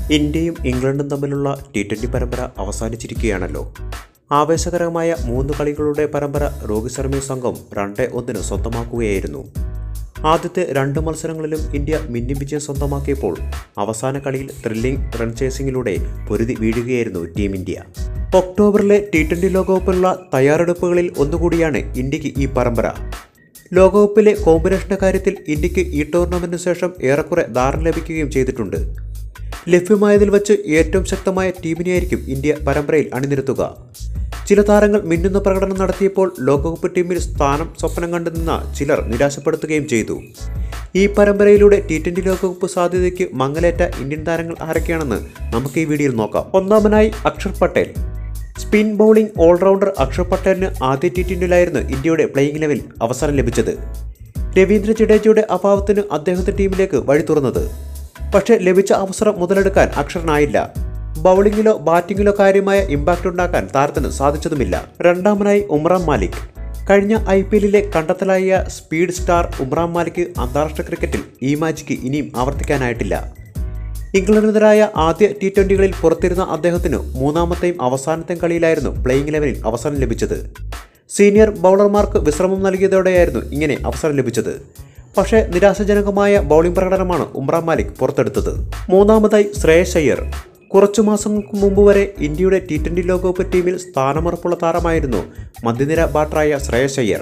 ഇന്ത്യയും ഇംഗ്ലണ്ടും തമ്മിലുള്ള ടി ട്വൻ്റി പരമ്പര അവസാനിച്ചിരിക്കുകയാണല്ലോ ആവേശകരമായ മൂന്ന് കളികളുടെ പരമ്പര രോഹിത് ശർമ്മ സംഘം രണ്ട് ഒന്നിന് സ്വന്തമാക്കുകയായിരുന്നു ആദ്യത്തെ രണ്ട് മത്സരങ്ങളിലും ഇന്ത്യ മിന്നി വിജയം സ്വന്തമാക്കിയപ്പോൾ അവസാന കളിയിൽ ത്രില്ലിംഗ് റൺ ചേസിംഗിലൂടെ പൊരുതി വീഴുകയായിരുന്നു ടീം ഇന്ത്യ ഒക്ടോബറിലെ ടി ട്വൻ്റി ലോകകപ്പിനുള്ള തയ്യാറെടുപ്പുകളിൽ ഒന്നുകൂടിയാണ് ഇന്ത്യക്ക് ഈ പരമ്പര ലോകകപ്പിലെ കോമ്പിനേഷന്റെ കാര്യത്തിൽ ഇന്ത്യക്ക് ഈ ടൂർണമെന്റിന് ശേഷം ഏറെക്കുറെ ധാരണ ലഭിക്കുകയും ചെയ്തിട്ടുണ്ട് ലഭ്യമായതിൽ വച്ച് ഏറ്റവും ശക്തമായ ടീമിനെയായിരിക്കും ഇന്ത്യ പരമ്പരയിൽ അണിനിരത്തുക ചില താരങ്ങൾ മിന്നുന്ന പ്രകടനം നടത്തിയപ്പോൾ ലോകകപ്പ് ടീമിൽ സ്ഥാനം സ്വപ്നം കണ്ടു നിന്ന ചിലർ നിരാശപ്പെടുത്തുകയും ചെയ്തു ഈ പരമ്പരയിലൂടെ ടി ട്വൻ്റി ലോകകപ്പ് സാധ്യതയ്ക്ക് മങ്ങലേറ്റ ഇന്ത്യൻ താരങ്ങൾ ആരൊക്കെയാണെന്ന് നമുക്ക് ഈ വീഡിയോയിൽ നോക്കാം ഒന്നാമനായി Akshar Patel spin bowling allrounder Akshar പട്ടേലിന് ആദ്യ ടി ട്വൻ്റിയിലായിരുന്നു ഇന്ത്യയുടെ പ്ലേയിങ് ലെവൽ അവസരം ലഭിച്ചത് രവീന്ദ്ര ജഡേജയുടെ അഭാവത്തിന് അദ്ദേഹത്തെ ടീമിലേക്ക് വഴി തുറന്നത് പക്ഷേ ലഭിച്ച അവസരം മുതലെടുക്കാൻ അക്ഷറിനായില്ല ബൗളിങ്ങിലോ ബാറ്റിങ്ങിലോ കാര്യമായ ഇമ്പാക്റ്റ് ഉണ്ടാക്കാൻ താരത്തിന് സാധിച്ചതുമില്ല രണ്ടാമനായി ഉമ്രാൻ മാലിക് കഴിഞ്ഞ ഐ പി എല്ലിലെ കണ്ടെത്തലായ സ്പീഡ് സ്റ്റാർ ഉമ്രാൻ മാലിക് അന്താരാഷ്ട്ര ക്രിക്കറ്റിൽ ഈ മാജിക്ക് ഇനിയും ആവർത്തിക്കാനായിട്ടില്ല ഇംഗ്ലണ്ടിനെതിരായ ആദ്യ ടി ട്വൻ്റികളിൽ പുറത്തിരുന്ന അദ്ദേഹത്തിന് മൂന്നാമത്തെയും അവസാനത്തെയും കളിയിലായിരുന്നു പ്ലേയിങ് ലെവലിൽ അവസരം ലഭിച്ചത് സീനിയർ ബൗളർമാർക്ക് വിശ്രമം നൽകിയതോടെയായിരുന്നു ഇങ്ങനെ അവസരം ലഭിച്ചത് പക്ഷേ നിരാശാജനകമായ ബൗളിംഗ് പ്രകടനമാണ് ഉമ്രാൻ മാലിക് പുറത്തെടുത്തത് മൂന്നാമതായി ശ്രേയസ് അയ്യർ കുറച്ചു മാസങ്ങൾക്ക് മുമ്പ് വരെ ഇന്ത്യയുടെ ടി ട്വൻ്റി ലോകകപ്പ് ടീമിൽ സ്ഥാനമുറപ്പുള്ള താരമായിരുന്നു മധ്യനിര ബാറ്ററായ ശ്രേയസ് അയ്യർ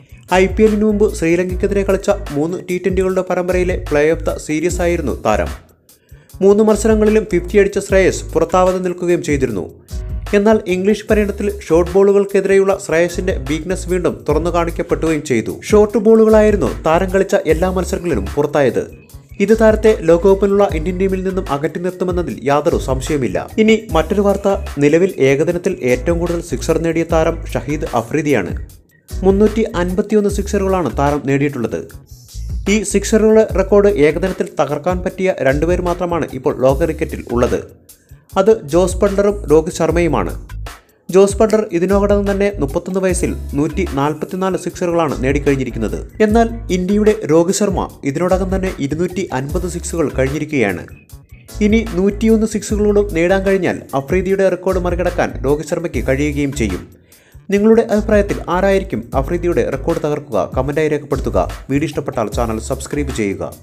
ഐ പി എല്ലിന് മുമ്പ് ശ്രീലങ്കയ്ക്കെതിരെ കളിച്ച മൂന്ന് ടി ട്വൻ്റികളുടെ പരമ്പരയിലെ പ്ലേ ഓഫ് ദ സീരീസ് ആയിരുന്നു താരം മൂന്ന് മത്സരങ്ങളിലും ഫിഫ്റ്റി അടിച്ച ശ്രേയസ് പുറത്താവാതെ നിൽക്കുകയും ചെയ്തിരുന്നു എന്നാൽ ഇംഗ്ലീഷ് പര്യടനത്തിൽ ഷോർട്ട് ബോളുകൾക്കെതിരെയുള്ള ശ്രേയസിന്റെ വീക്ക്നെസ് വീണ്ടും തുറന്നു കാണിക്കപ്പെടുകയും ചെയ്തു ഷോർട്ട് ബോളുകളായിരുന്നു താരം കളിച്ച എല്ലാ മത്സരങ്ങളിലും പുറത്തായത് ഇത് താരത്തെ ലോകകപ്പിനുള്ള ഇന്ത്യൻ ടീമിൽ നിന്നും അകറ്റി നിർത്തുമെന്നതിൽ യാതൊരു സംശയമില്ല ഇനി മറ്റൊരു വാർത്ത നിലവിൽ ഏകദിനത്തിൽ ഏറ്റവും കൂടുതൽ സിക്സർ നേടിയ താരം ഷഹീദ് അഫ്രീദിയാണ് മുന്നൂറ്റി അൻപത്തിയൊന്ന് സിക്സറുകളാണ് താരം നേടിയിട്ടുള്ളത് ഈ സിക്സറുകളുടെ റെക്കോർഡ് ഏകദിനത്തിൽ തകർക്കാൻ പറ്റിയ രണ്ടുപേർ മാത്രമാണ് ഇപ്പോൾ ലോക ക്രിക്കറ്റിൽ ഉള്ളത് അത് ജോസ് ബട്ട്ലറും രോഹിത് ശർമ്മയുമാണ് ജോസ് ബട്ട്ലർ ഇതിനോടകം തന്നെ മുപ്പത്തൊന്ന് വയസ്സിൽ നൂറ്റി നാൽപ്പത്തിനാല് സിക്സറുകളാണ് നേടിക്കഴിഞ്ഞിരിക്കുന്നത് എന്നാൽ ഇന്ത്യയുടെ രോഹിത് ശർമ്മ ഇതിനോടകം തന്നെ ഇരുന്നൂറ്റി അൻപത് സിക്സുകൾ കഴിഞ്ഞിരിക്കുകയാണ് ഇനി നൂറ്റിയൊന്ന് സിക്സുകളോടും നേടാൻ കഴിഞ്ഞാൽ അഫ്രീദിയുടെ റെക്കോർഡ് മറികടക്കാൻ രോഹിത് ശർമ്മയ്ക്ക് കഴിയുകയും ചെയ്യും നിങ്ങളുടെ അഭിപ്രായത്തിൽ ആരായിരിക്കും അഫ്രീദിയുടെ റെക്കോർഡ് തകർക്കുക കമൻറ്റായി രേഖപ്പെടുത്തുക വീഡിയോ ഇഷ്ടപ്പെട്ടാൽ ചാനൽ സബ്സ്ക്രൈബ് ചെയ്യുക